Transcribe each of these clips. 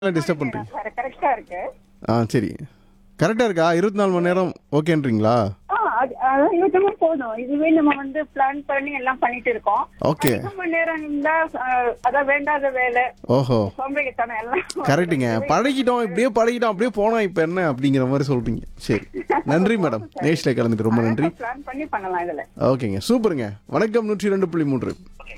disturb பண்ணுறீங்க கரெக்டா இருக்கு ஆ சரி கரெக்டாக இருக்கா இருபத்தி நாலு மணி நேரம் ஓகேன்றீங்களா ஆ அது அதான் இருபத்தமா போதும் இதுவே நம்ம வந்து பிளான் பண்ணி எல்லாம் பண்ணிட்டு இருக்கோம் ஓகே அதிக மணி நேரம் இருந்தா அஹ், அதான் வேண்டாத வேலை ஓஹோ சோம்பேறித்தனம் எல்லாம் கரெக்டுங்க பழகிட்டோம் இப்படியே பழகிட்டோம் அப்படியே போனோம் இப்போ என்ன அப்படிங்கிற மாதிரி சொல்றீங்க சரி நன்றி மேடம் நேஷில் கலந்துட்டு ரொம்ப நன்றி பிளான் பண்ணி பண்ணலாம் இதுல ஓகேங்க சூப்பருங்க வணக்கம் நூற்றி ரெண்டு புள்ளி மூன்று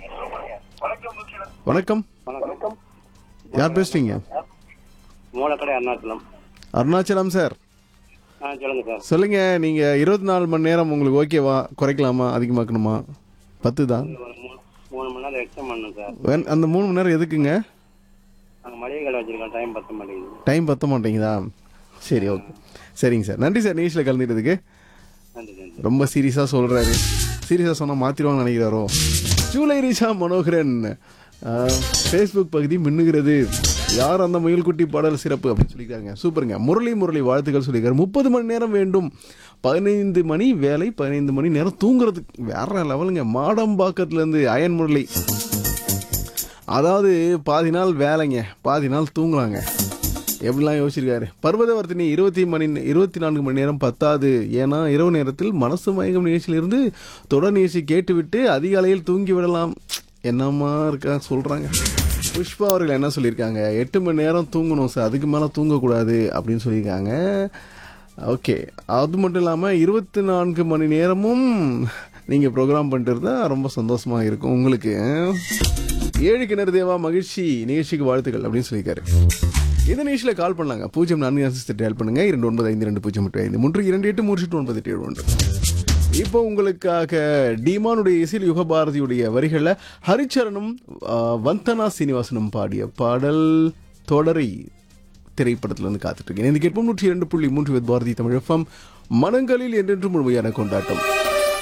வணக்கம் வணக்கம் யார் பேசுறீங்க மூலக்கடை அருணாச்சலம் அருணாச்சலம் சார் ஆ சொல்லுங்க சார் சொல்லுங்க நீங்க இருபத்தி நாலு மணி நேரம் உங்களுக்கு ஓகேவா குறைக்கலாமா அதிகமாக்கணுமா பத்து தான் ஒரு மூணு மூணு மணி நேரம் எக்ஸ்டன் பண்ணணும் சார் வேன்- அந்த மூணு மணி நேரம் எதுக்குங்க நாங்கள் மளிகை கடை வச்சிருக்கோம் டைம் பத்த மாட்டேங்குது டைம் பத்த மாட்டேங்குதா சரி ஓகே சரிங்க சார் நன்றி சார் நியூஸில் கலந்துட்டதுக்கு நன்றி நன்றி ரொம்ப சீரியஸாக சொல்கிறாரு சீரியஸாக சொன்னால் மாற்றிடுவாங்கன்னு நினைக்கிறாரோ ஜூலை ரீஷா மனோகரன் ஃபேஸ்புக் பகுதி மின்னுகிறது யார் அந்த முயல்குட்டி பாடல் சிறப்பு அப்படின்னு சொல்லியிருக்காங்க சூப்பருங்க முரளி முரளி வாழ்த்துக்கள் சொல்லியிருக்காரு முப்பது மணி நேரம் வேண்டும் பதினைந்து மணி வேலை பதினைந்து மணி நேரம் தூங்குறதுக்கு வேற லெவலுங்க மாடம்பாக்கத்துலேருந்து அயன் முரளி அதாவது பாதி நாள் வேலைங்க பாதி நாள் தூங்குறாங்க எப்படிலாம் யோசிச்சிருக்காரு பர்வதவர்த்தினி இருபத்தி மணி இருபத்தி நான்கு மணி நேரம் பத்தாது ஏன்னா இரவு நேரத்தில் மனசு மயக்கம் நிகழ்ச்சியிலிருந்து தொடர் நிகழ்ச்சி கேட்டுவிட்டு அதிகாலையில் தூங்கி விடலாம் என்னம்மா இருக்கா சொல்றாங்க புஷ்பா அவர்கள் என்ன சொல்லியிருக்காங்க எட்டு மணி நேரம் தூங்கணும் சார் அதுக்கு மேலே தூங்கக்கூடாது அப்படின்னு சொல்லியிருக்காங்க ஓகே அது மட்டும் இல்லாமல் இருபத்தி நான்கு மணி நேரமும் நீங்கள் ப்ரோக்ராம் பண்ணிட்டு இருந்தா ரொம்ப சந்தோஷமாக இருக்கும் உங்களுக்கு ஏழு கிணறு தேவா மகிழ்ச்சி நிகழ்ச்சிக்கு வாழ்த்துக்கள் அப்படின்னு சொல்லியிருக்காரு இந்த நிகழ்ச்சியில் கால் பண்ணலாங்க பூஜ்ஜியம் நான்கு அசிஸ்ட் டயல் பண்ணுங்க இரண்டு ஒன்பது ஐந்து ரெண்டு பூஜ்ஜியம் எட்டு ஐந்து மூன்று இரண்டு எட்டு மூன்று எட்டு ஒன்பது எட்டு ஏழு ஒன்று இப்போ உங்களுக்காக டீமானுடைய இசையில் யுகபாரதியுடைய வரிகளில் ஹரிச்சரனும் ஆ, வந்தனா சீனிவாசனும் பாடிய பாடல் தொடரை திரைப்படத்துல இருந்து காத்துட்டு இருக்கேன் இந்த கேட்போம் நூற்றி இரண்டு புள்ளி மூன்று வித் பாரதி தமிழ் எஃப்எம் மனங்களில் என்றென்றும் முழுமையான கொண்டாட்டம்